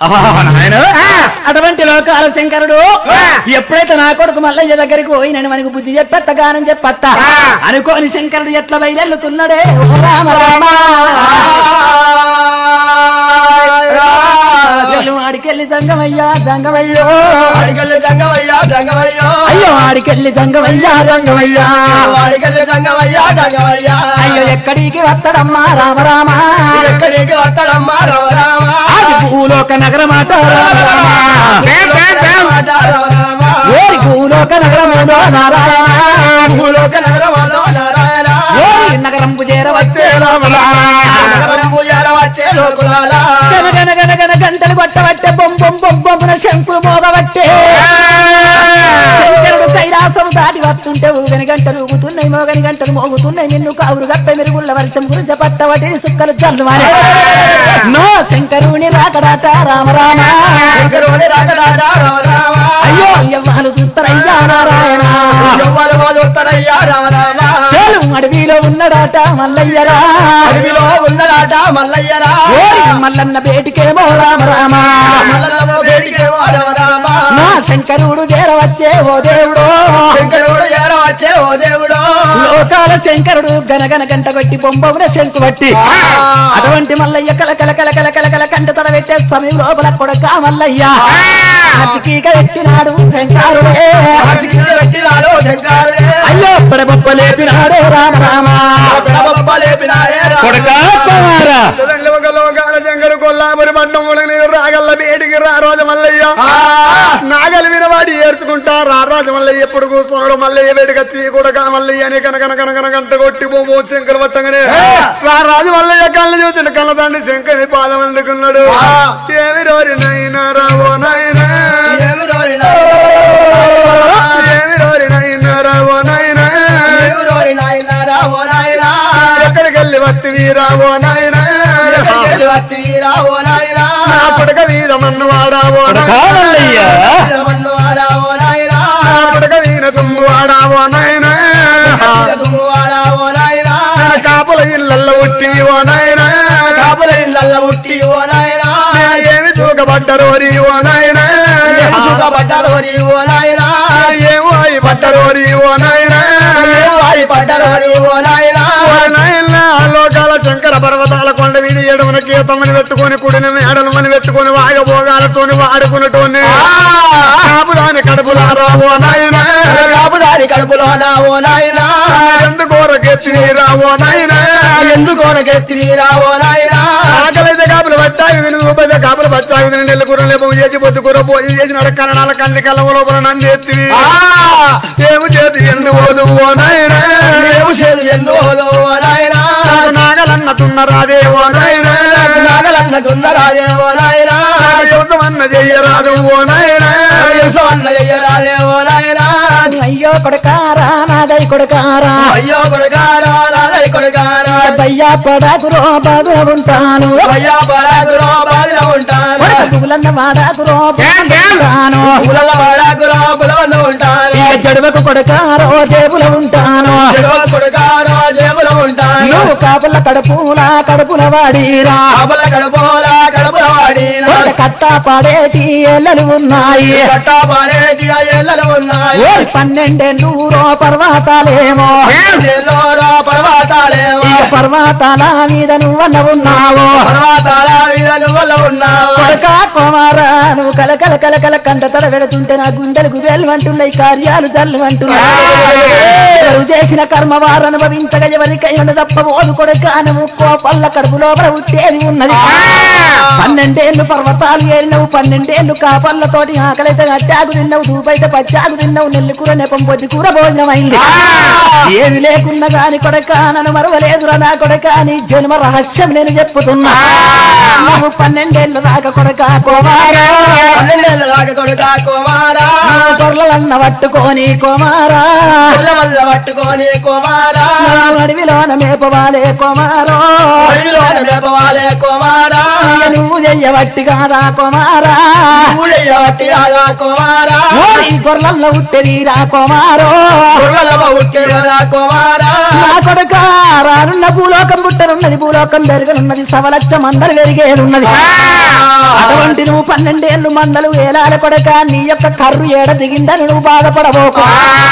నాయన అటువంటి లోకాల శంకరుడు ఎప్పుడైతే నా కొడుకు మల్లయ్య దగ్గరికి పోయినని మనకు బుద్ధి చెప్పెత్త గానం చెప్పత్త అనుకోని శంకరుడు ఎట్లా బయలుతున్నాడే ఓ రామ రామ ఎల్లు ఆడికెళ్ళి జంగమయ్యా జంగమయ్యో వాడికెళ్ళి జంగమయ్యా జంగమయ్యో అయ్యో ఆడికెళ్ళి జంగమయ్యా జంగమయ్యా వాడికెళ్ళి జంగమయ్యా జంగమయ్యా అయ్యో ఎక్కడికి వస్తాడమ్మా రామ రామ ఎక్కడికి వస్తాడమ్మా రామ రామ అది భూలోక నగరమాట రామ రామ మాట రామ రామ ఓరి భూలోక నగరమేదో నారాయణ భూలోక నగరములో నారాయణ ఓరి నగరంపు చేరవచ్చే రామ రామ నగరము వచ్చే లోకులాల గన గన గన గన గంటలు కొట్టబట్టే బొమ్ బొమ్ బొమ్ బొమ్మున శంకులు మోగబట్టే శంకరుడు కైలాసం దాటి వస్తుంటే ఊగని గంటలు ఊగుతున్నాయి మోగని గంటలు మోగుతున్నాయి నిన్ను కావురు గప్ప మెరుగుళ్ళ వర్షం గురించి పట్టవటి సుక్కలు చల్లు నో శంకరుని రాకడాట రామ రామ శంకరుని రాకడాట రామ రామ అయ్యో ఎవ్వరు చూస్తారయ్యా నారాయణ ఎవ్వరు వదులుతారయ్యా రామ రామ చేలు అడవిలో ఉన్నడాట మల్లయ్యరా అడవిలో ఉన్నదాట మల్లయ్యరా ఓరి మల్లన్న బేటికేమో రామ రామ మల్లమ్మ వేడికేమో రామ రామ నా శంకరుడు చేరవచ్చే ఓ దేవుడు శంకరుడు ఏర వచ్చే ఓ దేవుడు లోకాల శంకరుడు గనగన గంట కొట్టి బొమ్మవున శంకు బట్టి అటువంటి మల్లయ్య కల కల కల కల కల కల కంట తడ పెట్టే సమయం లోపల కొడక మల్లయ్య అచికీక పెట్టినాడు శంకరుడే కింద పెట్టినాడు శంకరుడే అయ్యో బొప్ప లేపినాడు రామ రామ పెడబొబ్బ లేపినాడే రామ కొడకా కుమారా లోకాల శంకరు కొల్లాపురి పట్నం నీరు రాగల్ల బేటికి రా రోజు మల్లయ్య నాగలి వినవాడి ఏర్చుకుంటా రా రాజు మల్లయ్య ఎప్పుడు కూర్చున్నాడు మల్లయ్య వేడికచ్చి కూడా మల్లయ్య అని కనకన కనకన గంట కొట్టి బొమ్మ శంకర్ పట్టంగానే రా రాజు మల్లయ్య కళ్ళు చూసిన కళ్ళ తండ్రి శంకరి పాదం అందుకున్నాడు ఏమి రోరి నైనా రావో నాయనా ఏమి రోరినా ఏమి రోరి నైనా రావో నాయనా ఏమి రోరి నాయనా రావో నాయనా ఎక్కడికి వెళ్ళి వత్తివి రావో నాయనా ఎక్కడికి వస్తివి రావో నాయనా నా పుడక వీధ మన్ను వాడావో కొడకా మల్లయ్య రమన్ను వాడావో నాయనా నా పుడక వీణ తుమ్ము వాడావో నాయనా దుమ్ము వాడావో నాయనా నా కాపుల ఇళ్ళల్లో ఉట్టివి ఓ నాయనా కాపుల ఇళ్ళల్లో ఉట్టి ఓ నాయనా ఏమి చూకబడ్డరోరి ఓ నాయనా ఏమి సుఖపడ్డారో నీ ఓ నాయనా ఏమో అయి పడ్డరోరి ఓ నాయనా ఏమి వారి పడ్డారో నీ ఓ నాయనా ఓ నాయనా లోకాల శంకర పర్వతాల కొండ వీడి ఏడవన కీతమని పెట్టుకొని కుడిన మేడలమని పెట్టుకొని వాగభోగాలతోని వాడుకున్నటోని కాపుదాని కడుపులారా ఓ నాయనా కాపుదారి కడుపులో నా ఓ నాయనా ఎందుకోరకెత్తి రావో నాయనా ఎందుకోనకెత్తి రావో నాయనా ఆకలైతే కాపులు పట్టాయి విని రూపాయి కాపులు పట్టాయి విని నెల్లి కూర లేపు చేసి పొద్దు కూర పోయి చేసి నడకరణాల కంది కళ్ళ లోపల నన్ను ఎత్తి ఏమి చేతి ఎందు పోదు ఓ నాయనా ఏము చేదు ఎందులో ఓ నాయనా నాకు నాగలన్నతున్న రాదే ఓ నాయనా నాగలన్నకున్న రాజే ఓ నాయనా నాకు యువతమన్న చెయ్యరాదు ఓ నాయనా యుసవన్న చెయ్యరాజే ఓ నాయనా అయ్యో కొడకారా నాదై కొడకారా అయ్యో కొడుకారా నాదై కొడుకారా బయ్యా పడాకురో బాగా ఉంటాను అయ్యా పరాకురో బాధిలో ఉంటాను పులన్న వాడాకురో ఉంటాను పులల పరాకురో పులవంద ఉంటాను ఇక జడువకు కొడకారో జేబులో ఉంటాను చెరువు కొడుకారో జేబులో ఉంటాను నువ్వు కాపుల కడుపులా కడుపుల వాడిరా కాపుల కడుపుల కడుపుల వాడిన కొడక కట్ట పాడేటి ఎల్లలు ఉన్నాయి కట్టా పాడేటి ఎల్లలు ఉన్నాయి ఓ పన్నెండేళ్ళూరో పర్వతాలేమో ఎల్లోరా పర్వతాలేమో ఇక పర్వతాల మీద నువ్వన్న ఉన్నావు పర్వతాల మీద నువ్వుల ఉన్నావు కొడక కుమారా నువ్వు కల కల కల కల కంట తల పెడుతుంటే నా గుండెలు గుబేలు అంటున్నాయి కార్యాలు జల్లు అంటున్నాయి ఎవరు చేసిన కర్మ వారు అనుభవించగా ఎవరికైనా తప్ప ఓదు కొడక నువ్వు కోపల్ల కడుపు లోపల ఉట్టేది ఉన్నది పన్నెండేళ్ళు పర్వతాలు ఏలినవు పన్నెండేళ్ళు కాపళ్ళతోటి ఆకలైతే అట్టాకు తిన్నావు దూపైతే పచ్చాకు తిన్నావు నెల్లి కూర నెపం పొద్దు కూర భోజనం అయింది ఏమి లేకున్నా గాని కొడక నన్ను మరవలేదురా నా కొడక నీ జన్మ రహస్యం నేను చెప్పుతున్నా నువ్వు పన్నెండేళ్ళ దాకా కొడక కోమారా పన్నెండేళ్ళ దాకా కొడుక కుమారా గొర్రెలన్న పట్టుకొని కుమారా పిల్ల వల్ల పట్టుకొని కుమారా అడవిలోన మేపవాలే కుమారో అడవిలోన మేపవాలే కుమారా ఇక నువ్వు చెయ్యబట్టి కాదా కుమారా ఊళ్ళయ్య వట్టి రాగా కుమారా ఓరి గొర్రెల్లో ఉట్టెదిరా కుమారో గుర్రలమ్మ ఉట్టి రాగా కుమారా నా కొడుక రానున్న భూలోకం పుట్టనున్నది భూలోకం పెరగనున్నది సవలచ్చ మందలు పెరిగేదున్నది అటువంటి నువ్వు పన్నెండేళ్ళు మందలు వేలాల కొడక నీ యొక్క కర్రు ఏడ దిగిందని నువ్వు బాధపడబోకు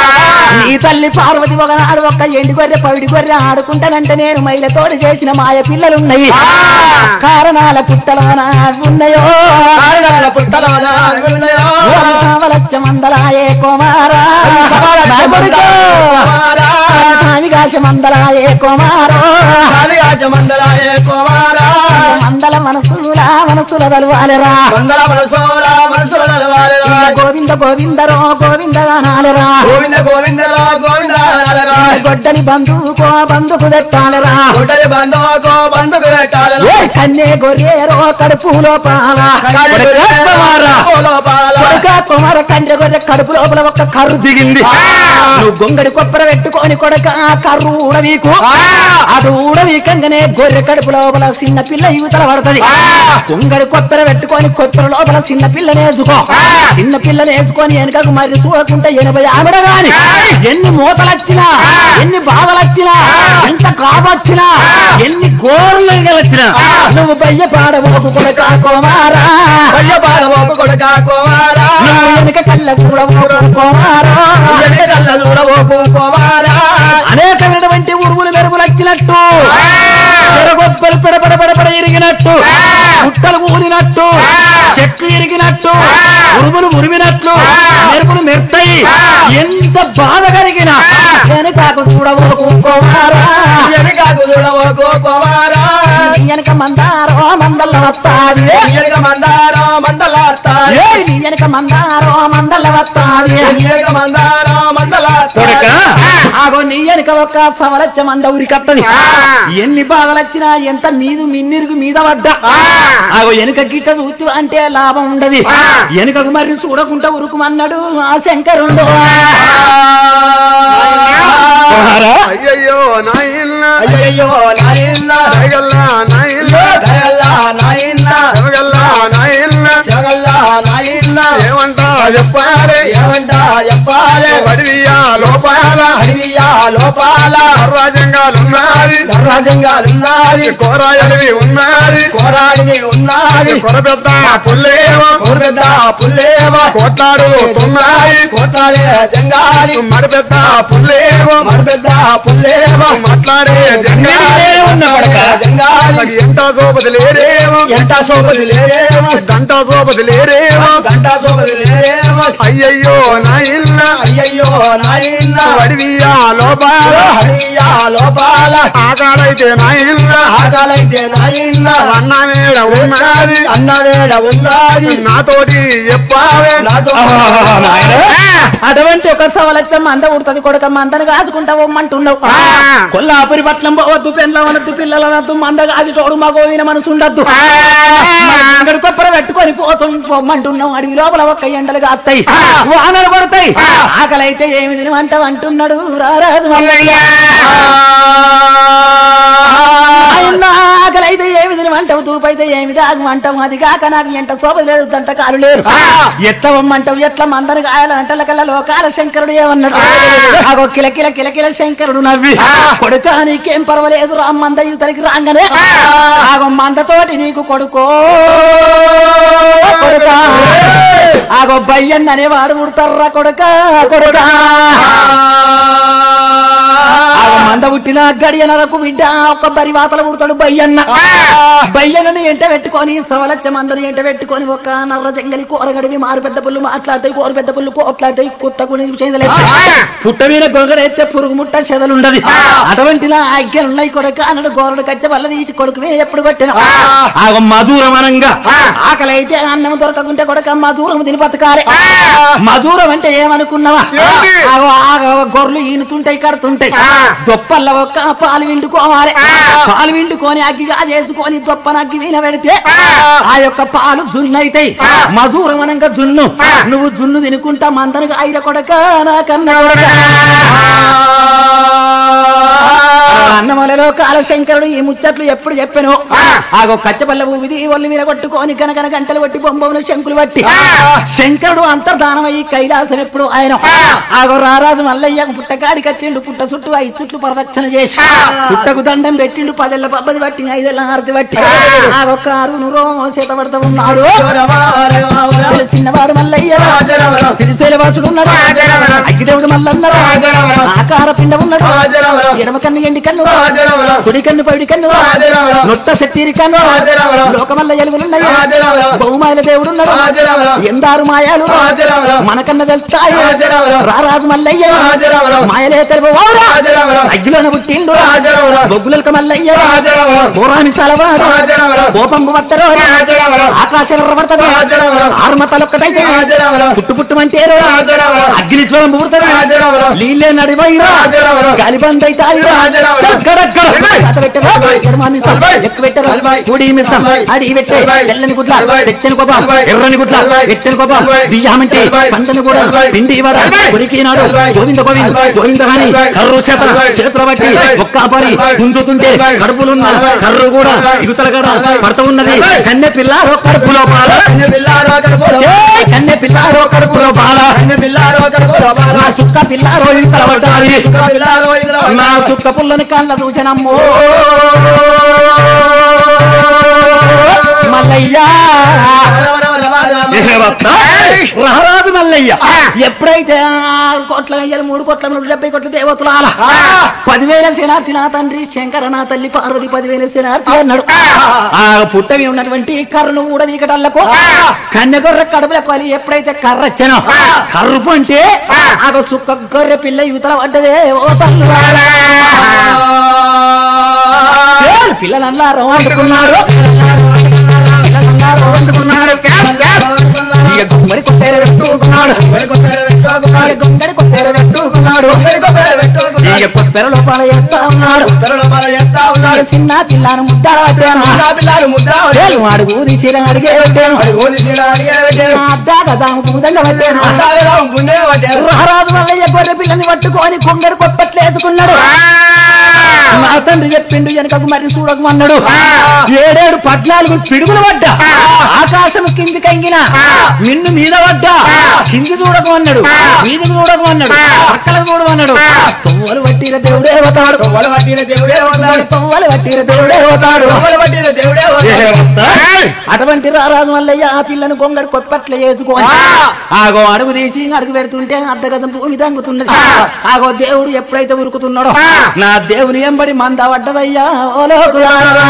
నీ తల్లి పార్వతి ఒకనాడు ఒక్క ఎండి గొర్రె పవిడి గొర్రె ఆడుకుంటానంటే నేను మైలతోటి చేసిన మాయ పిల్లలున్నాయి కారణాల పుట్టలోన ఉన్నాయో కారణాల పుట్టలోన ఉన్నాయో. సవలచ్చ మందలాయే కుమారా నా కొడుకు కుమారా సామిగాశ మందలాయే కుమారో కాళియాజ మండలాయే కుమారా మందల మనసుల మనసుల తలవాలరా మంగళ మనసోల మనసుల నలవాలెరా. గోవింద గోవిందరో గోవిందగానాలరా గోవింద గోవిందరా గోవింద నలరా. గొడ్డలి బంధుకో బంధుకు పెట్టాలరా గుడ్డలి బంధువుకో బంధుకు పెట్టాలెరా. ఏ కన్నే గొర్రెరో కడుపు లోపాల కాళీ కుమారా. లోపాల. కొడుక కుమార కండ్రి గొర్రె కడుపు లోపల ఒక్క కర్రు దిగింది నువ్వు గొంగడి కొప్పర పెట్టుకొని కొడక ఆ కర్రు ఊడవీకు అటు ఊడవీకంగానే గొర్రె కడుపు లోపల చిన్న పిల్ల యువతల పడుతుంది గొంగడి కొప్పర పెట్టుకొని కొప్పర లోపల చిన్న పిల్ల నేసుకో చిన్న పిల్ల నేసుకొని వెనకకు మరి చూడకుంటే ఎనభై ఆవిడ గాని ఎన్ని మూతలొచ్చినా ఎన్ని బాధలొచ్చినా ఎంత కాబొచ్చినా ఎన్ని కోర్లు గెలొచ్చినా నువ్వు బయ్య పాడబోకు కొడక కుమారా కొయ్య బాలమోకు కొడుక కుమారా. నువ్వు వెనక కళ్ళ చూడబోకు కుమారా ఎన్ని కళ్ళ చూడబోకు కుమారా. అనేకమైనటువంటి ఉరుములు మెరుపులు వచ్చినట్టు ఎరగొప్పలు పెడపడ పెడపడ ఇరిగినట్టు గుట్టలు ఊరినట్టు చెట్లు ఇరిగినట్టు ఉరుములు ఉరిమినట్లు మెరుపులు మెరుతాయి ఎంత బాధ కలిగిన వెనకాకు చూడబోకు కుమారా వెనకాకు చూడబోకు కుమారా. నీ వెనక మందారో మందల్ల వస్తాది ఎనక మందారం మందలాస్తాయి. ఏ నీ వెనక మందారో మందల్ల వస్తాది ఎనక మందారం మందలాస్తాయి. కొడుక ఆగో నీ వెనక ఒక సవలచ్చ మంద ఉరికత్తది ఎన్ని బాధలు వచ్చినా ఎంత మీదు మిన్నిరుగు మీద పడ్డా ఆగో వెనుక గిట్ట చూస్తూ అంటే లాభం ఉండదు వెనుకకు మరి చూడకుండా ఉరుకుమన్నాడు ఆ శంకరుండు కుమారా అయ్యయ్యో నాయన్న అయ్యయ్యో నాయన్న దయగల్లా నాయన్న దయల్లా నాయన్న దయగల్లా నాయన్న జగల్లా నాయన్న ఏమంటా చెప్పాలి ఏమంటా చెప్పాలి వడివియా లోపాల అడవియా లోపాల రాజ్యంగాలున్నది రాజంగాలున్నది కోరాయలివి ఉన్నది కోరాడిని ఉన్నది కొరపెద్ద పుల్లేమో కోరుపెద్ద పుల్లేమో కోట్లాడుతున్నాయి కోటాడే జంగాలి మడిపెద్ద పుల్లేమో మరిపెద్ద పుల్లేమో మాట్లాడే జంగాలే ఉన్న కొడుక జంగాలి ఎంట సోపతి లేరేమో ఎంట సోపది లేరేమో గంట సోపతి లేరేమో గంట సోపది లేరేమో అయ్యయ్యో నాయన్న అయ్యయ్యో నాయన్న వడివియా లోపాల హరియా లోపాల ఆకాలైతే నాయన్న ఆకాలైతే నాయన్న అన్న మేడ ఉన్నది అన్నవేడ ఉన్నది నాతోటి చెప్పావే నాతో అటువంటి ఒక సవలచ్చ మంద ఉడుతుంది కొడుక మందను కాచుకుంటా పొమ్మంటున్నావు కొల్లాపురి పట్లం పోవద్దు పెండ్ల వనద్దు పిల్లల వనద్దు మంద కాచుటోడు మగోవిన మనసు ఉండద్దు ఇక్కడ కొప్పర పెట్టుకొని పోతాం పొమ్మంటున్నావు అడవి లోపల ఒక్క ఎండలు కాస్తాయి వానలు పడతాయి ఆకలి అయితే ఏమి తినమంటావు అంటున్నాడు రారాజు మల్లయ్య ఆయన ఆకలి అయితే ఏమి తినమంటావు తూపైతే ఏమి తాగమంటావు అది కాక నాకు ఎంట శోభ లేదు దంట కాలు లేరు ఎట్లా వమ్మంటావు ఎట్లా మందరు కాయాలంటే కల్లా లోకాల శంకరుడు ఏమన్నాడు ఆగో కిల కిల కిల కిల శంకరుడు నవ్వి కొడుక నీకేం పర్వాలేదు రా మంద యువతలకి రాగానే ఆగో మందతోటి నీకు కొడుకో కొడుక ఆగో బయ్యన్ అనేవాడు పుడతారా కొడుక కొడుక ఆగో మంద పుట్టిన గడియనరకు బిడ్డ ఒక బరి వాతలు పుడతాడు బయ్యన్న బయ్యనని ఎంట పెట్టుకొని సవలచ్చ మందరు ఎంట పెట్టుకొని ఒక నర్ర జంగలి కూరగడివి మారు పెద్ద పుల్లు మాట్లాడతాయి కూర పెద్ద పుల్లు కోట్లాడతాయి కుట్టకుని పుట్ట మీద గొంగడైతే పురుగు ముట్ట చెదలుండదు అటువంటి ఆజ్ఞలున్నాయి కొడుక అన్నడు గోరడు కచ్చ వల్ల తీసి కొడుకువే ఎప్పుడు కొట్టిన ఆగో మధురం అనంగా ఆకలి అయితే అన్నం దొరకకుంటే కొడుక మధురం తిని బతకాలి మధురం అంటే ఏమనుకున్నావా ఏంటి? ఆగో ఆగో గొర్రెలు ఈనుతుంటాయి కడుతుంటాయి దొప్పల్ల ఒక్క పాలు విండుకోవాలి పాలు విండుకొని అగ్గిగా చేసుకొని దొప్పన అగ్గి వీన పెడితే ఆ యొక్క పాలు జున్నైతాయి మధురమనంగా జున్ను నువ్వు జున్ను తినుకుంటా మందనుగా ఐర కొడక నా కన్న కొడక అన్నమలలో కాలశంకరుడు ఈ ముచ్చట్లు ఎప్పుడు చెప్పాను ఆగో కచ్చపల్ల ఊవిది ఒళ్ళు మీద కొట్టుకొని కనకన గంటలు కొట్టి బొమ్మను శంకులు పట్టి శంకరుడు అంతర్ధానమయ్యి కైలాసం ఎప్పుడు ఆయన ఆగో రారాజు మల్లయ్య పుట్టకాడికి వచ్చిండు పుట్ట చుట్టూ ఐదు చుట్లు ప్రదక్షిణ చేసి పుట్టకు దండం పెట్టిండు పదెళ్ళ పబ్బది పట్టి ఐదెళ్ళ హారతి పట్టి ఆగో కారు నురో చేత పడతా ఉన్నాడు చిన్నవాడు మల్లయ్య సిరిశైల వాసుడు ఉన్నాడు అగ్గిదేవుడు మల్లన్నాడు ఆకార పిండ ఉన్నాడు ఎడమ కన్ను ఎండి కన్ను కుడి కన్ను పడి కన్ను నొట్ట శక్తిరి కన్ను లోకమల్ల ఎలుగులున్నాయి బహుమాయల దేవుడు ఉన్నాడు ఎందారు మాయాలు మనకన్న తెలుస్తాయి రారాజు మల్లయ్య మాయలే తెలుపు అగ్గిలోన పుట్టిండు బొగ్గులక మల్లయ్య పూరాని సలవాడు కోపంబు వత్తరు ఆకాశం రబడతది ఆర్మతలొక్కటైతే పుట్టు పుట్టుమంటేరు అగ్ని జ్వరం పూర్తది నీళ్ళే నడివైరా గాలిబంద్ అయితాయిరా కుడి మిసం అడి పెట్టే తెల్లని గుడ్ల తెచ్చని కోపం ఎర్రని గుడ్ల ఎట్టని కోపం బియ్యమంటే పంటని కూడా పిండి వడ కొరికినాడు గోవింద గోవింద గోవింద అని కర్రు చేత చేతుల బట్టి ఒక్క పరి గుంజుతుంటే కడుపులున్న కర్రు కూడా ఇగుతల కూడా పడుతూ ఉన్నది కన్నె పిల్లారో కడుపులో పాల ఏయ్, కన్నె పిల్లారో కడుపులో పాల నా సుక్క పిల్లారో ఇంతల పడ్డాది నా సుక్క పుల్లని కళ్ళ చూచనమ్మో మల్లయ్యా రహరాజు మల్లయ్య ఎప్పుడైతే ఆరు కోట్ల అయ్యారు మూడు కోట్ల నూట డెబ్బై కోట్ల దేవతలు ఆల పదివేల శనార్థి నా తండ్రి శంకర నా తల్లి పార్వతి పదివేల శనార్థి అన్నాడు ఆ పుట్టవి ఉన్నటువంటి కర్రను కూడా వీకటల్లకు కన్నెగొర్రె కడుపుల కొలి ఎప్పుడైతే కర్ర వచ్చానో కర్రు అంటే ఆ సుక్క గొర్రె పిల్ల యువతల పడ్డదే ఓ తల్లి పిల్లలన్నారు వండుకున్నారు పిల్లలన్నారు వండుకున్నారు ఇక గుమ్మడి కొట్టేరు పెట్టుకున్నాడు ఇక గుమ్మడి కొట్టేరు పెట్టుకున్నాడు ఇక కొత్తెర లోపల చేస్తా ఉన్నాడు ఉన్నాడు చిన్న పిల్లను ముద్ద పట్టాను వాడు ఊది చీర అడిగే పెట్టాను అద్దా కదా ముదంగా పట్టాను మహారాజు వల్ల గొర్రె పిల్లని పట్టుకొని కొంగడు కొప్పట్లేసుకున్నాడు నా తండ్రి చెప్పిండు వెనకకు మరి చూడకు అన్నాడు ఏడేడు పద్నాలుగు పిడుగులు పడ్డా ఆకాశం కింది కంగిన నిన్ను మీద పడ్డా కింది చూడకు అన్నాడు మీదికి చూడకు అన్నాడు పక్కలకు చూడకు అన్నాడు తొవ్వలు పట్టిన దేవుడే పోతాడు తొవ్వలు పట్టిన దేవుడే పోతాడు అటువంటి రారాజు మల్లయ్య ఆ పిల్లను గొంగడు కొప్పట్ల వేసుకొని ఆగో అడుగు తీసి అడుగు పెడుతుంటే అర్ధగతం భూమి తంగుతున్నది ఆగో దేవుడు ఎప్పుడైతే ఉరుకుతున్నాడో నా దేవుని ఎంబడి మంద పడ్డదయ్యా ఓ లోకులారా.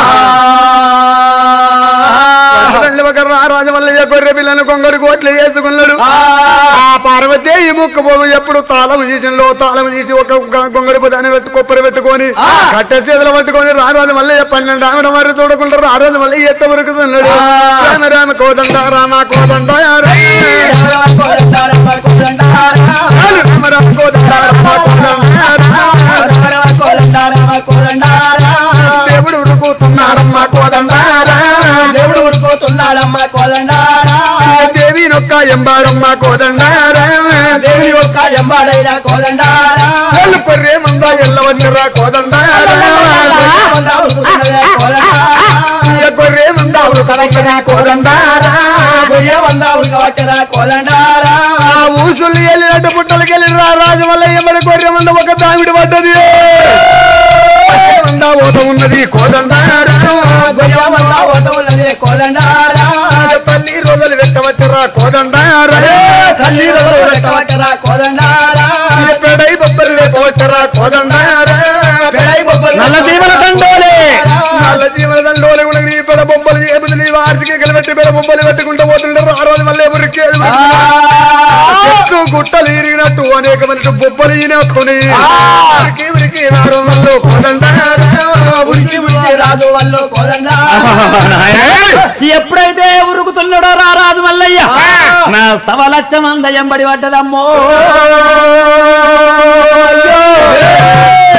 రాజమల్లయ్య గొర్రె పిల్లను కొంగడు కోట్లు వేసుకున్నాడు ఆ పార్వతి ఈ ముక్క పోగు ఎప్పుడు తాళం చేసినలో తాళం చేసి ఒక గొంగడి దాన్ని పెట్టు కొప్పరి పెట్టుకొని కట్ట చేతులు పట్టుకొని రారాజు మల్లయ్య పన్నెండు ఆమె మరి చూడకుండా రారాజు మల్లయ్య ఎట్ట ఉరుకుతున్నాడు రామ రామ కోదండ రామ కోదండ రామ రామ కోదండ రామ కోదండ దేవుడు ఉరుకుతున్నాడమ్మ కోదండ దేవుడు ఉడిపోతున్నాడమ్మా కోదండారా దేవి నొక్క ఎంబాడమ్మ కోదండారా దేవి యొక్క ఎంబాడైన కోదండారా వాళ్ళు కొర్రే మంద ఎల్లవన్నరా కోదండారా కొర్రే మంద ఉడకవచ్చరా కోదండారా కోదండారా ఆ ఊసులు వెళ్ళినట్టు పుట్టలకి వెళ్ళిరా రాజు వల్ల ఎమ్మడి కొర్రె మంద ఒక దామిడి పడ్డది మంద ఓట ఉన్నది కోదండారా కోదండారా తల్లి రోజులు పెట్టవచ్చరా కోదండారా తల్లి రోజులు పెట్టవట్టరా కోదండారా పెడై బొబ్బలు లేపవచ్చరా కోదండారా పెడై బొబ్బలు నల్ల జీవన దండోలే నల్ల జీవన దండోలు కూడా నీ పెడ బొమ్మలు ఏముంది నీ వార్చికి కలిపెట్టి పెడ బొమ్మలు పెట్టుకుంటూ పోతుంటారు ఆ రోజు మళ్ళీ ఎవరికి చెట్టు గుట్టలు ఇరిగినట్టు అనేక మంది బొబ్బలు ఈనట్టుని ఉరికి ఉరికి నాడు వల్ల ఉడికి ఉడికి రాజు వాళ్ళు కోదండారా ఎప్పుడైతే ఉరుకుతున్నాడో రారాజు మల్లయ్య నా సవలచ్చ మంద ఎంబడి పడ్డదమ్మో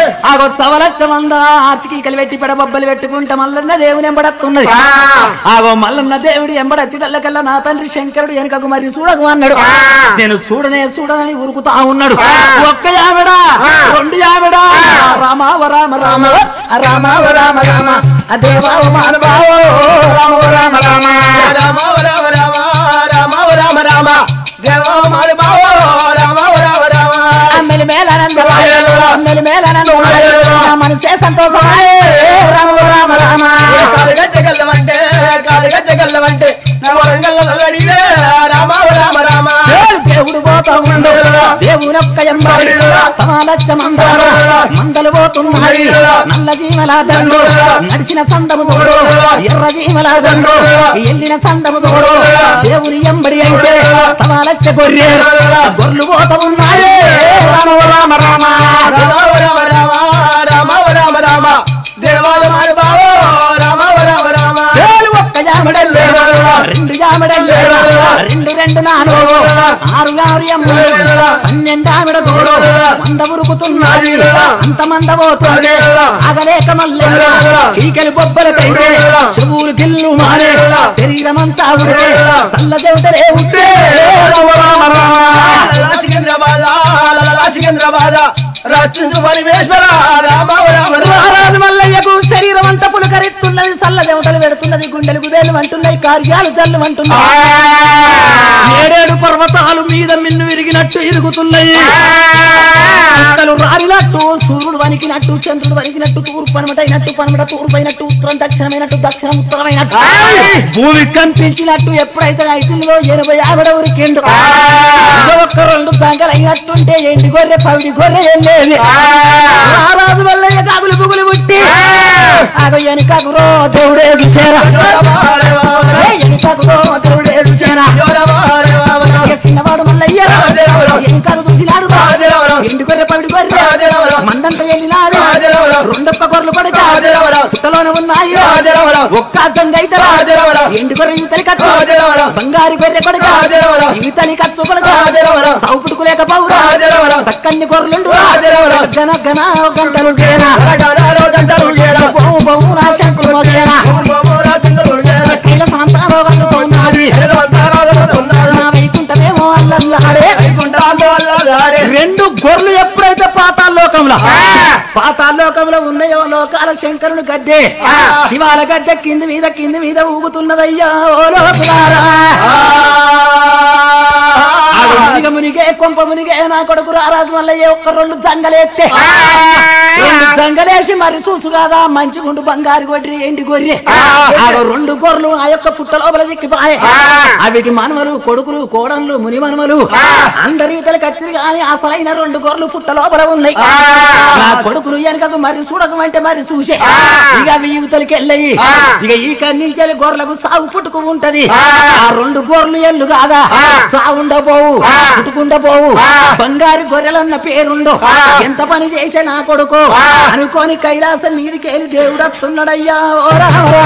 సవలచ్చ మంద ఆర్చికీకలు పెట్టి పెడబొబ్బలు పెట్టుకుంటా మల్లన్న దేవుని ఎంబడత్తున్నది ఆగో మల్లన్న దేవుడు ఎంబడచ్చి కల్లా నా తండ్రి శంకరుడు వెనుకకు మరి చూడకు అన్నాడు నేను చూడనే చూడనని ఉరుకుతా ఉన్నాడు ఒక్క యావిడా రెండు యావిడా రామావ రామ రామ రామావ రామ రామ ఆ దేవావ మానవావో రామవ రామ రామ రామ రామ రామ రామ రామ రామ దేవ మారు బావ రామ రామ రామ అమ్మెలి మేలానందమాయ అమ్మెలి మేలానందమాయ నా మనసే సంతోషమాయ రామ రామ రామ కాలుగా చెగల్లమంటే కాలుగా చెగల్లమంటే నా వరంగల్ అడిగే రామ రామ రామ దేవుడు పోతా ఉండు దేవునొక్క ఎంబడి సమాలచ్చ మందార మందలు పోతున్నాయి నల్ల జీవల దండు నడిచిన సందము చూడు ఎర్ర జీవల దండు ఎల్లిన సందము చూడు దేవుని ఎంబడి అయితే సమాలచ్చ గొర్రె గొర్రెలు పోతా ఉన్నాయి రామ రామ రామ రామ రామ రామ రామ రామ రామ దేవాల మారు బావ రామ రామ రామ ఏడు ఒక్క జామడల్లే రెండు జామడల్లే రెండు రెండు నాలుగు ఆరు ఆరు ఎమ్మెల్యే పన్నెండు ఆవిడ తోడు వంద ఉరుకుతున్నది అంత మంద పోతుంది అగలేక మల్లె ఈకలి బొబ్బలకైతే చెవులు గిల్లు మారే శరీరం అంతా ఉడితే సల్ల చెవిటలే ఉంటే రామ రామ రామ లలా సికింద్రాబాద్ లలా సికింద్రాబాద్ రాష్ట్ర పరిమేశ్వర రామ రామ రామ మహారాజు మల్లయ్యకు శరీరం అంతా పులకరిస్తున్నది సల్ల దేవతలు పెడుతున్నది గుండెలకు వేలు అంటున్నాయి కార్యాలు చల్లు అంటున్నాయి ఏడేడు పర్వతాలు మీద మిన్ను విరిగినట్టు ఇరుగుతున్నాయి అసలు రాలినట్టు సూర్యుడు వణికినట్టు చంద్రుడు వణికినట్టు తూర్పు పనమటైనట్టు పనమట తూర్పు అయినట్టు ఉత్తరం దక్షిణమైనట్టు దక్షిణం ఉత్తరమైనట్టు భూమి కంపించినట్టు ఎప్పుడైతే అయితుందో ఎనభై ఆవిడ ఉరికిండు ఒక్క రెండు సంగలు అయినట్టుంటే ఎండి గొర్రె పవిడి గొర్రె వెళ్ళేది రారాజు వల్ల కాగులు బుగులు పుట్టి అదో వెనుకకు రో దేవుడే చూసారా వెనుకకు రో దేవుడే చూసారా ఇక చిన్నవాడు మల్లయ్య వెనుకకు చూసినాడు ఎండి గొర్రె పవిడి గొర్రె మందంతా వెళ్ళినాడు రెండొక్క గొర్రెలు పడక పుట్టలోనే ఉన్నాయి ఒక్క అర్థం అయితే ఎండు గొర్రె యువతలి కట్టు బంగారు గొర్రె కొడక యువతలి కట్టు కొడక సౌపుడుకు లేక పౌరా సక్కన్ని గొర్రెలుండు గన గన గంటలు గేనా బొమ్మ బొమ్మ నా శంకులు మోగేనా కైల సంతానో వండుతున్నది నా వైకుంఠమేమో అల్లల్లాడే రెండు గొర్రెలు ఎప్పుడైతే పాతాళలోకంలో పాతాళలోకంలో ఉన్నాయో లోకాల శంకరుని గద్దె శివాల గద్దె కింది మీద కింది మీద ఊగుతున్నదయ్యా ఓ లోకులారా ఆగు మునిగ మునిగే కొంప మునిగే నా కొడుకు రారాజు మల్లయ్య ఒక్క రెండు జంగలేస్తే రెండు జంగలేసి మరి చూసు కాదా మంచి గుండు బంగారు గొడ్రి ఎండి గొర్రె ఆగు రెండు గొర్రెలు ఆ యొక్క పుట్ట లోపల చిక్కిపాయే అవిటి మనమలు కొడుకులు కోడన్లు ముని మనమలు అందరి ఇతలు కచ్చిరి కానీ అసలైన రెండు గొర్రెలు పుట్ట లోపల ఉన్నాయి నా కొడుకులు వెనకకు మరి చూడకమంటే మరి చూసే ఇక అవి యువతలకి వెళ్ళయి ఇక ఈ కన్నించేది గొర్రెలకు సాగు పుట్టుకు ఉంటది ఆ రెండు గొర్రెలు ఎల్లు కాదా సాగుండపోవు పుట్టుకుండపోవు బంగారు గొర్రెలన్న పేరుండు ఎంత పని చేసే నా కొడుకు అనుకోని కైలాసం మీదికెళ్ళి దేవుడు వస్తున్నాడయ్యా ఓ రామా.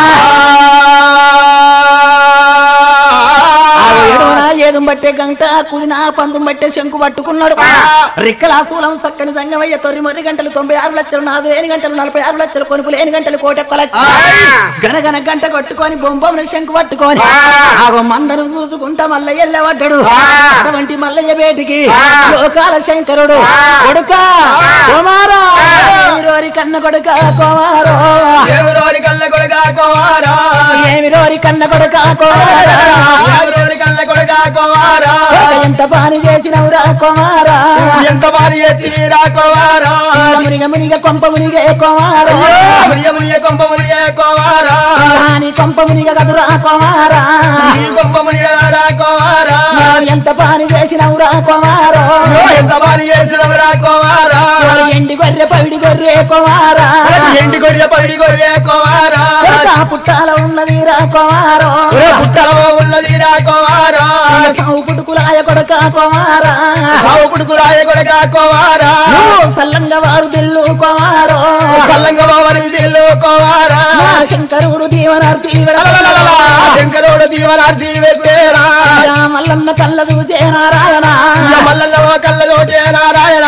ఆ ఎడమన ఏదు బట్టే గంట కుడిన పందుం బట్టే శంకు పట్టుకున్నాడు రిక్కల శూలం సక్కని సంగమయ్య తొరి మొర్రి గంటలు తొంభై ఆరు లక్షలు నాలుగు లేని గంటలు నలభై ఆరు లక్షలు కొనుపు లేని గంటలు కోటెక్కల గనగన గంట కొట్టుకొని బొంబమున శంకు పట్టుకొని ఆగో మందను చూసుకుంటా మల్ల ఎల్లవడ్డాడు అటువంటి మల్లయ్య బేటికి లోకాల శంకరుడు కొడుక కుమారా ఏమిరోరి కన్న కొడుక కుమారో ఎవరోరి కళ్ళ కొడుక కుమారా ఏమిరోరి కన్న కొడుక కుమారా ఎవరోరి కళ్ళ కొడుక కుమారా ఎంత పని చేసినవురా కుమారా ఎంత భారీ ఎత్తిరా కుమారా మునిగ మునిగ కొంప మునిగే కుమారా ముయ్య ముయ్య కొంప ముయ్య కుమారా రాని కొంప మునిగ కదురా కుమారా ఈ కొంప ముయ్యరా కుమారా ఎంత పని చేసినవురా కుమారా ఎంత భారీ చేసినవరా కుమారా ఎండి గొర్రె పవిడి గొర్రె కుమారా ఎండి గొర్రె పడి గొర్రె కుమారా కొడుకా పుట్టాల ఉన్నది రా కుమారో పుట్టలో ఉన్నది రా కుమారా సావు పుట్టుకులాయ కొడక కుమారా సావు కుడుకురాయ కొడుక కుమారా నువ్వు సల్లంగా వారు దిల్లు కుమారో కల్లంగ బావరి దిల్లు కుమారా నా శంకరుడు దీవనార్థి శంకరుడు దీవనార్థి పెట్టేరా మల్లన్న కళ్ళ చూసే నారాయణ మల్లన్న కళ్ళలో నారాయణ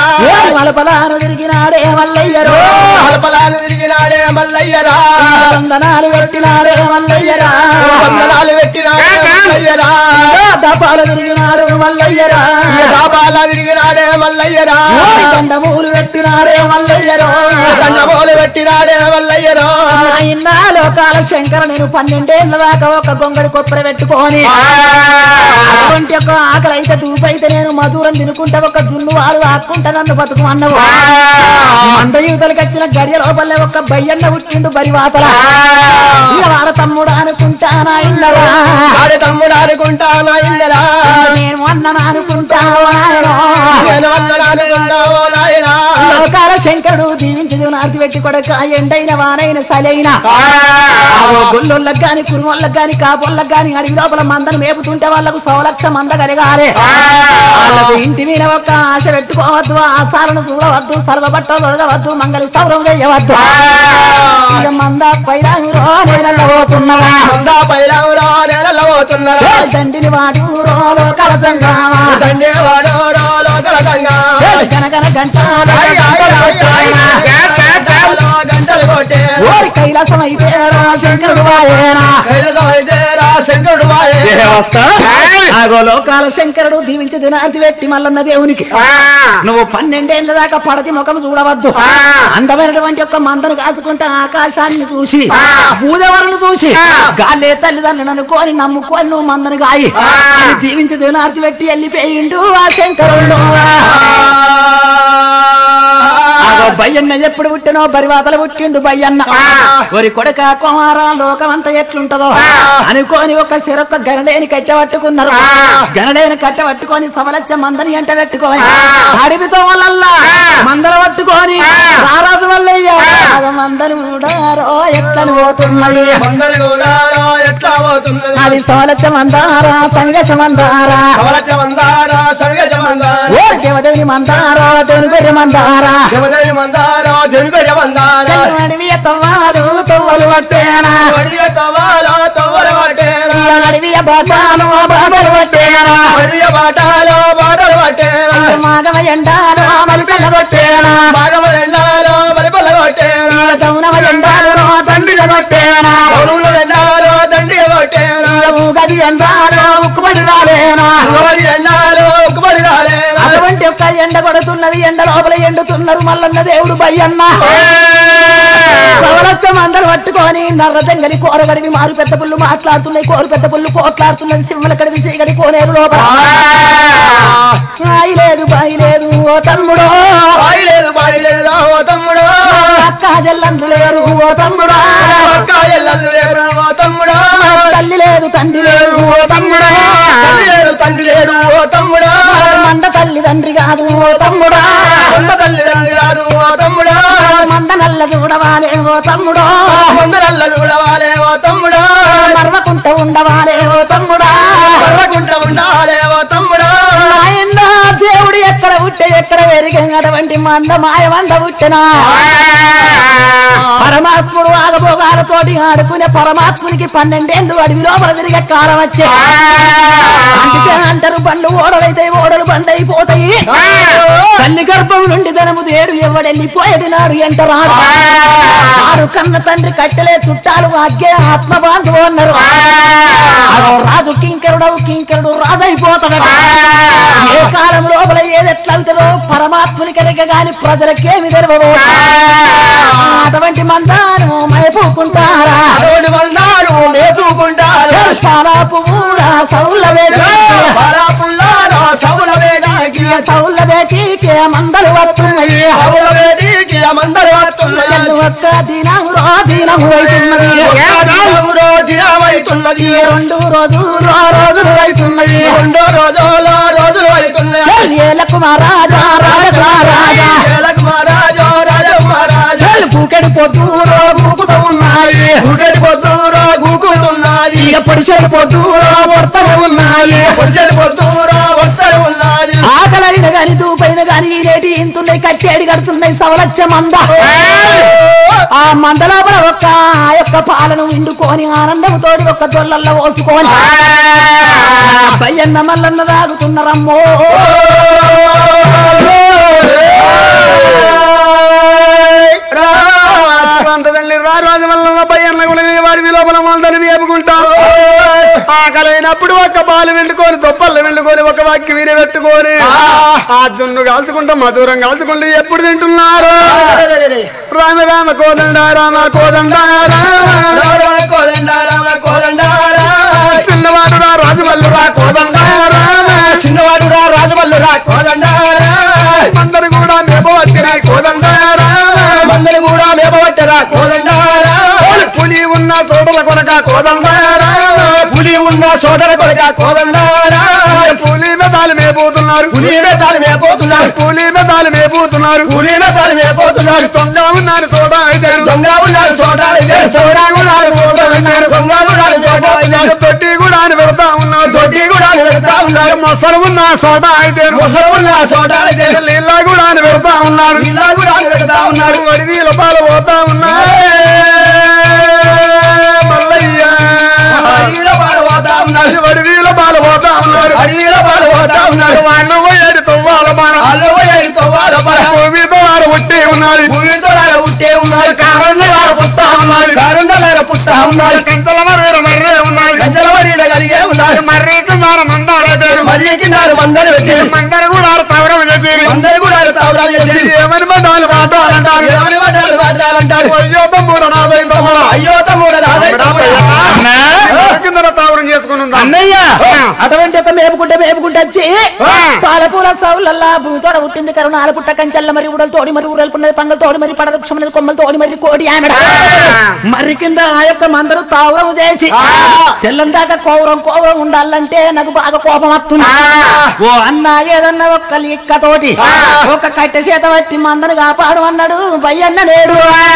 మలపలాను తిరిగినాడే మల్లయ్యరో హలపలాలు తిరిగినాడే మల్లయ్యరా వందనాలు పెట్టినాడే మల్లయ్యరా వందనాలు పెట్టినాడే మల్లయ్యరా దపాలు తిరిగినాడు మల్లయ్యరా దాబాల తిరిగినాడే మల్లయ్యరా దండమూలు పెట్టినాడే మల్లయ్యరో దండమోలు పెట్టినాడే మల్లయ్యరా ఇన్నా లోకాల శంకర నేను పన్నెండేళ్ల దాకా ఒక గొంగడి కొప్పర పెట్టుకొని అటువంటి ఒక ఆకలి అయితే దూపైతే నేను మధురం తినుకుంటా ఒక జున్ను వారు ఆక్కుంటా నన్ను బతుకు అన్నవు మంద యువతలకు వచ్చిన గడియ లోపలే ఒక బయ్యన్న పుట్టిండు బరి వాతల ఇక వాళ్ళ తమ్ముడు అనుకుంటానా ఇన్నరా ఆడే తమ్ముడు ఆడుకుంటానా ఇల్లరా నేను అన్నను అనుకుంటావా నేను వందలు ఆడుకుంటావో నాయనా లోకాల శంకరుడు దీవించి నార్తి పెట్టి కొడక ఎండైన వానైన సలైన గొల్లొళ్ళకి గాని కురుమొళ్ళకి గాని కాపోళ్ళకి గాని అడవి లోపల మందను మేపుతుంటే వాళ్ళకు సౌలక్ష మంద కలిగారే వాళ్ళకు ఇంటి మీద ఒక ఆశ పెట్టుకోవద్దు ఆశాలను చూడవద్దు సర్వ బట్టలు తొడగవద్దు మంగళ సౌరం చేయవద్దు ఇక మంద పైరాంగురో నేనల్ల పోతున్నవా మందా పైరావురా నెలలో పోతున్నారా దండిని వాడు రోలో కలసంగావా దండే వాడో లోకల గంగా గనగన గంట గంటలు కొట్టే ఓరి కైలాసం అయితే రా శంకరుడు వాయేనా కైలసమైతే రా శంకరుడు వాయే ఆగో లోకాల శంకరుడు దీవించి దినాంతి పెట్టి మల్లన్న దేవునికి నువ్వు పన్నెండేళ్ల దాకా పడతి ముఖం చూడవద్దు అందమైనటువంటి ఒక మందను కాసుకుంటే ఆకాశాన్ని చూసి భూదేవరను చూసి గాలే తల్లిదండ్రులను అనుకోని నమ్ముకొని నువ్వు మందను గాయి అని దీవించి దినార్తి పెట్టి వెళ్ళిపోయిండు ఆ శంకరుడు ఆగో బయ్యన్న ఎప్పుడు పుట్టినో బరివాతలు పుట్టిండు బయ్యన్న ఒరి కొడక కుమార లోకమంతా ఎట్లుంటదో అనుకోని ఒక సిరొక్క గనలేని కట్టె పట్టుకున్నారు గనలేని కట్టె పట్టుకొని సవలచ్చ మందని ఎంట పెట్టుకొని అడిపితో వల్ల మందల పట్టుకొని రారాజు వల్లయ్య ఆగ మందని మూడారో ఎట్లని పోతున్నది మందలు కూడా ఎట్లా పోతున్నది అది సవలచ్చ మందారా సంగశ మందారా కవలచ మందారా సర్గజ మందారా ఓ దేవదేవి మందారా దేవుని మందారా శివదేవి మందారా జరుగజ మందారా అడవి తవ్వారు తవ్వలు పట్టేనా వడియ తవాలా తవ్వల పట్టేరా అడవి బాటాను బాబలు పట్టేనా వడియ బాటాలో బాటలు పట్టేరా మాగమ ఎండాలు మలి పిల్ల కొట్టేనా భాగమ రెండాలో బలిపల్ల కొట్టేరా దౌనమ ఎండాలు తండ్రిల కొట్టేనా పౌరుల రెండాలో దండిగ కొట్టేరా గది ఎండాలు ఉక్కుబడి రాలేనా మగవాడి రెండాలో ఉక్కుబడి రాలేరా అటువంటి ఒక్క ఎండ కొడుతున్నది ఎండ లోపల ఎండుతున్నారు మల్లన్న దేవుడు బయ్యన్న సవలచ్చం అందరు పట్టుకొని నర్ర జంగలి కోరగడివి మారు పెద్ద పుల్లు మాట్లాడుతున్నాయి కోరు పెద్ద పుల్లు కోట్లాడుతున్నది సింహల కడివి సీగడి కోనేరు లోపల బాయి లేదు బాయి లేదు ఓ తమ్ముడో బాయి లేదు బాయి లేదు ఓ తమ్ముడు అక్క జల్లందు లేరు ఓ తమ్ముడా అక్క ఎల్లలు లేరు ఓ తమ్ముడు తల్లి లేదు తండ్రి లేదు ఓ తమ్ముడా తల్లి లేదు తండ్రి లేడు ఓ తమ్ముడు మంద తల్లి తండ్రి కాదు ఓ తమ్ముడా సొంత తల్లి తండ్రి రాదు ఓ తమ్ముడు మంద నల్ల చూడవాలే ఓ తమ్ముడో మందరల్ల చూడవాలే ఓ తమ్ముడు మర్వకుంట ఉండవాలే ఓ తమ్ముడా పర్వకుంట ఉండాలే ఓ తమ్ముడు ఆయన దేవుడు ఎక్కడ పుట్టే ఎక్కడ పెరిగినటువంటి మంద మాయ మంద పుట్టినా పరమాత్ముడు ఆగభోగాలతోటి ఆడుకునే పరమాత్మునికి పన్నెండేళ్ళు అడవి లోపల తిరిగే కాలం వచ్చే అందుకే అంటారు బండ్లు ఓడలైతే ఓడలు బండ్లు అయిపోతాయి తల్లి గర్భం నుండి ధనము దేడు ఎవడెళ్ళిపోయేది నాడు ఎంట రాడు ఆడు కన్న తండ్రి కట్టెలే చుట్టాలు అగ్గే ఆత్మ బాంధవు అన్నారు అదో రాజు కింకరుడవు కింకరుడు రాజు అయిపోతాడు ఏ కాలం లోపల ఏది ఎట్లా అవుతుందో పరమాత్ముని కనుక గాని ప్రజలకేమి తెలవవు అటువంటి మందాను మైపోకుంటారా అదోడి వల్లారు మేపుకుంటారు పాలాపు కూడా సౌల పరాపుల్లారా సవుల వేదాకి సౌల బేటీకి మందలు వస్తున్నాయి సవుల వేదికి మందరు వస్తున్నది ఒక్క దినము దినము అవుతున్నది దినమురో దినమైతున్నది రెండు రోజులు రోజులు అవుతున్నది రెండో రోజులో రోజులు అవుతున్నాయి ఏలకు మహారాజా రాజా ఏలకు మహారాజు రాజు మహారాజు చెల్లు పూకెడి పొద్దు పూకుతూ ఉన్నాయి గుడ్డటి పొద్దురో గూకుతున్నది ఎప్పుడు చెడు పొద్దు వర్తలు ఉన్నాయి పొద్దుటి పొద్దురో వస్తలు ఉన్నది ఆకలైన గాని దూపైన గాని ఈ రేటి ఇంతున్నాయి కట్టేడి కడుతున్నాయి సవలచ్చ మంద ఆ మంద లోపల ఒక్క ఆ యొక్క పాలను విండుకొని ఆనందంతోటి ఒక్క దొల్లల్లో పోసుకొని బయ్యన్న మల్లన్న తాగుతున్నారమ్మో మంత తల్లి రారాజు వల్ల పయ్యన్న కూడా వారి లోపల మందని వేపుకుంటారు ఆకలైనప్పుడు ఒక పాలు వెండుకొని దొప్పలు వెండుకొని ఒక వాక్కి వీరే పెట్టుకొని ఆ జున్ను కాల్చుకుంటా మధురం కాల్చుకుంటూ ఎప్పుడు తింటున్నారు రామ రామ కోదండ రామ కోదండ రామ చిన్నవాడు రా రాజు వల్లు రా కోదండ రామ చిన్నవాడు రా రాజవల్లు రా కోదండారా అందరు కూడా మేపు వచ్చి కోదండ రామ మందలు కూడా మేపబట్టరా కోదండారా పులి ఉన్న చోటల కొనక కోదండ రామ పులి ఉన్న సోదర కొడక కోదండారా పులి మెదాలు మేపోతున్నారు పులి మేతాలు మేపోతున్నారు పులి మెదాలు మేపోతున్నారు పులి మేతాలు మేపోతున్నారు దొంగ ఉన్నారు చోట అయితే దొంగ ఉన్నారు సోదాలు సోడా ఉన్నారు సోదా ఉన్నారు దొంగ ఉన్నారు సోదా ఉన్నారు తొట్టి కూడా అని పెడతా ఉన్నారు దొడ్డి కూడా పెడతా ఉన్నారు మొసలు ఉన్న చోట అయితే ముసలు ఉన్న సోదాలు నీళ్ళ కూడా అని పెడతా ఉన్నారు ఇలా కూడా పెడతా ఉన్నారు వడి నీళ్ళ పాలు పోతా ఉన్నారు మల్లయ్య అడవిలో పాలు పోతా ఉన్నారు వడి నీళ్ళ పాలు పోతా ఉన్నారు అడవిలో పాలు పోతా ఉన్నారు వాడిని పోయాడు తవ్వాల బాణ అల్లు పోయాడు తవ్వాల పర భూమితో వారు పుట్టి ఉన్నారు భూమితో ఆయన పుట్టే ఉన్నారు కారణాలు పుట్టా ఉన్నారు కారుండలార పుట్టా ఉన్నారు కంతల మర్రే మర్రే ఉన్నారు గంజల మరీడ కలిగే ఉన్నారు మర్రికి మార మందారు మర్రికి నారు మందరు పెట్టి మందరు కూడా తవరం చేసి అందరు కూడా తావరాలు చేసి ఏమని మందాలు మాట్లాడాలంటారు ఎవరి మాటలు మాట్లాడాలంటారు అయ్యో తమ్ముడు నాదై తమ్ముడు అయ్యో తమ్ముడు రాజయ్య కింద తావరం చేసుకుని ఉందా అన్నయ్య అటువంటి ఒక మేపుకుంటే మేపుకుంటే వచ్చి ఆ. పాలపూల సౌలల్లా భూమితోడ పుట్టింది కరుణాల పుట్ట కంచెల్ల మరి ఉడలు తోడి మరి ఊరల్పున్నది పంగల తోడి మరి పడదక్షమన్నది కొమ్మల తోడి మరి కోడి ఆమెడ మరి కింద ఆ యొక్క మందరు తావురం చేసి తెల్లం దాకా కోవరం కోవరం ఉండాలంటే నాకు బాగా కోపం వస్తుంది ఓ అన్న ఏదన్నా ఒక్క లిక్కతోటి ఒక కట్టె చేత పట్టి మందను కాపాడు అన్నాడు బయ్యన్న నేడు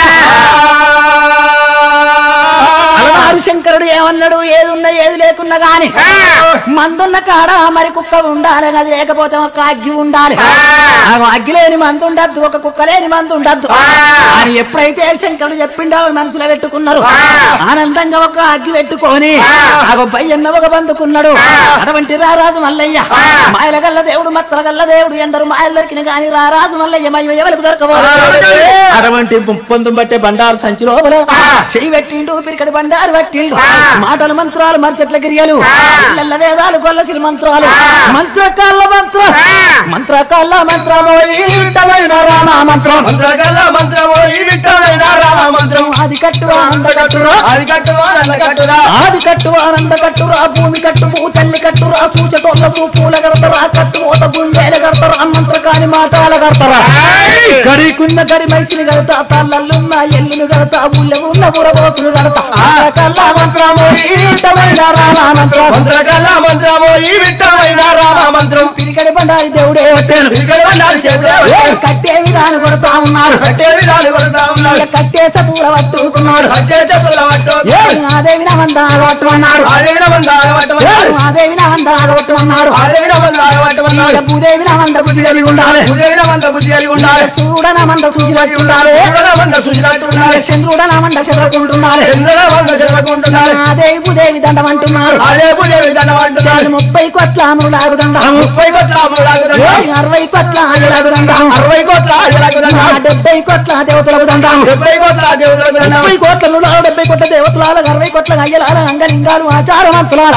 అలవారు శంకరుడు ఏమన్నాడు ఏది ఉన్నా ఏది లేకున్నా గాని మందున్న కాడ మరి కుక్క ఉండాలి అది లేకపోతే ఒక అగ్గి ఉండాలి ఆ అగ్గి లేని మందు ఉండద్దు ఒక కుక్క లేని మందు ఉండద్దు అని ఎప్పుడైతే శంకరుడు చెప్పిండో మనసులో పెట్టుకున్నారు ఆనందంగా ఒక అగ్గి పెట్టుకొని ఆ బయ్యన్న ఒక బందుకున్నాడు అటువంటి రారాజు మల్లయ్య మాయల గల్ల దేవుడు మత్తల గల్ల దేవుడు ఎందరు మాయలు దొరికిన గాని రారాజు మల్లయ్య మయ్య ఎవరికి దొరకబోదు అటువంటి పొందుం బట్టే బండారు సంచి లోపల చెయ్యి పెట్టిండు పిరికడి బండారు పట్టిండు మాటలు మంత్రాలు మర్చెట్ల గిరియలు ఇళ్ళ వేదాలు గొల్లసిరి మంత్రాలు మంత్రకాళ్ళ మంత్రం మంత్రకాళ్ళ మంత్రము ఈటమైన రామ మంత్రం మంత్రగల్ల మంత్రము ఈ విట్టమైన రామ మంత్రం ఆది కట్టు ఆనంద కట్టురా అది కట్టువా నల్ల కట్టురా ఆది కట్టు ఆనంద కట్టురా భూమి కట్టు భూ తల్లి కట్టురా సూచటోళ్ళ సూపుల కడతారా కట్టు ఓత గుండెల కడతారా మంత్ర కాని మాటాల కడతారా గడికున్న గడి మైసిని కడతా తల్లల్లున్న ఎల్లును కడతా ఊళ్ళ ఉన్న బురబోసులు కడతా కల్ల మంత్రము ఈటమైన రామ మంత్రం మంత్రగల్ల మంత్రము ఈ విట్టమైన రామ మంత్రం పిరికడి బండారి దేవుడే వచ్చాను ఇక్కడ వండాలి చేసే కట్టే విధానం కొడతా ఉన్నారు కట్టే విధాలు కొడతా ఉన్నారు కట్టే సపూల పట్టుకున్నాడు కట్టే చెప్పుల పట్టు అదేవి వందాలు పట్టుకున్నాడు ఆదేవిన మందాల పట్టమన్నారు అదేవి వందాలు పట్టుకున్నాడు ఆదేవిన మందాల పట్టమన్నారు భూదేవి వంద బుద్ధి కలిగి ఉండాలి ఉదయన మంద బుద్ధి కలిగి ఉండాలి సూడన మంద సూచి పట్టి ఉండాలి చూడన మంద సుజినట్టు ఉండాలి చంద్రుడన మంద చదవకుంటున్నారు చంద్రన మంద చదువుకుంటున్నారు అదేవి భూదేవి దండం అంటున్నారు అదే పూజ దండం అంటున్నారు ముప్పై కోట్ల అమరులాగు దండం ముప్పై కోట్ల అమ్ములాగుదండం అరవై కోట్ల ఆయులాగు దండం అరవై కోట్ల ఆయులాగుదండం డెబ్బై కోట్ల దేవతలకు దండం డెబ్బై కోట్ల దేవులాగుదండం ముప్పై కోట్ల నులాలు డెబ్బై కోట్ల దేవతలాల అరవై కోట్ల అయ్యలాల అంగలింగాలు ఆచారవంతులాల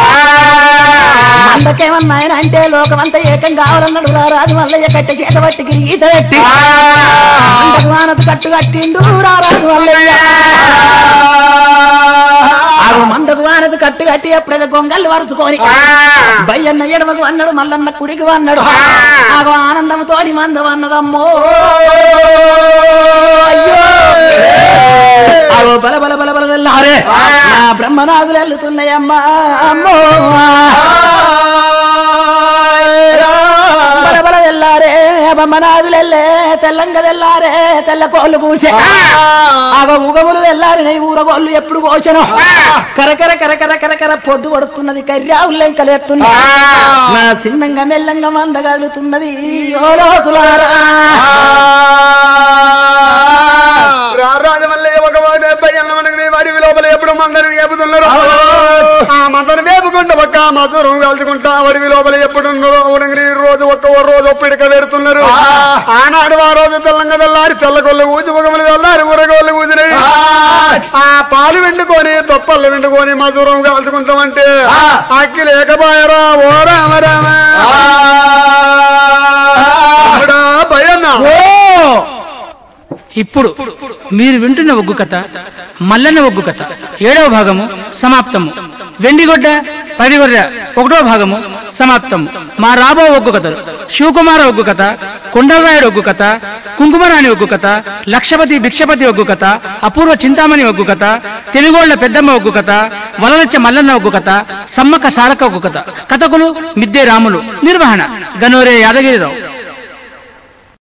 అందుకేమన్నాయన అంటే లోకమంతా ఏకం కావాలన్నాడు రా రాజు మల్లయ్య కట్టె చేత పట్టి గీత పెట్టి అంతకు వానత కట్టు కట్టిండు రా రాజు మల్లయ్య ఆగు మందకు వానత కట్టు కట్టి ఎప్పుడైతే గొంగళ్ళు వరుచుకొని బయ్యన్న ఎడమకు అన్నాడు మల్లన్న కుడికి అన్నాడు ఆగు ఆనందం తోడి మందం అన్నదమ్మో అయ్యో ఆగో బల బల బల బల తెల్లారే నా బ్రహ్మనాథులు వెళ్తున్నాయమ్మా అమ్మో బల బల తెల్లారే బ్రహ్మనాథులు వెళ్ళే తెల్లంగ తెల్లారే తెల్ల కోళ్ళు కూసే ఆగో ఉగములు తెల్లారి ఊరగోళ్ళు ఎప్పుడు కోసను కరకర కరకర కరకర పొద్దు కొడుతున్నది కర్యావులు లెంకలేస్తున్నా నా చిన్నంగా మెల్లంగా మంద కదులుతున్నది ఓ రోజులారా రాజమల్లయ్య ఒక వాడు డెబ్బై అన్న మనకి వాడి లోపల ఎప్పుడు మందరు వేపుతున్నారు ఆ మందరు వేపుకుంటూ ఒక్క మధురం కలుసుకుంటా వడివి లోపల ఎప్పుడు ఉన్నారో ఉడంగిరి రోజు ఒక్క ఓ రోజు పిడక పెడుతున్నారు ఆనాడు ఆ రోజు తెల్లంగా తెల్లారి తెల్లగొల్లు ఊచి పొగములు తెల్లారి ఊరగోళ్ళు ఊదినాయి కాల్చుకొని తొప్పలు విండుకొని మధురం కాల్చుకుంటామంటే అక్కి లేకపోయారా ఓ రామ రామ తమ్ముడా, భయన్నా ఓ ఇప్పుడు మీరు వింటున్న ఒగ్గు కథ మల్లన్న ఒగ్గు కథ ఏడవ భాగము సమాప్తము వెండిగొడ్డ పడిగొర్ర ఒకటో భాగము సమాప్తము మా రాబో ఒగ్గు కథలు శివకుమార ఒగ్గు కథ కొండలరాయుడు ఒగ్గు కథ కుంకుమరాణి ఒగ్గు కథ లక్షపతి భిక్షపతి ఒగ్గు కథ అపూర్వ చింతామణి ఒగ్గు కథ తెలుగోళ్ల పెద్దమ్మ ఒగ్గు కథ వలలచ్చ మల్లన్న ఒగ్గు కథ సమ్మక్క సారక్క ఒగ్గు కథ కథకులు మిద్దే రాములు నిర్వహణ గనోరే యాదగిరిరావు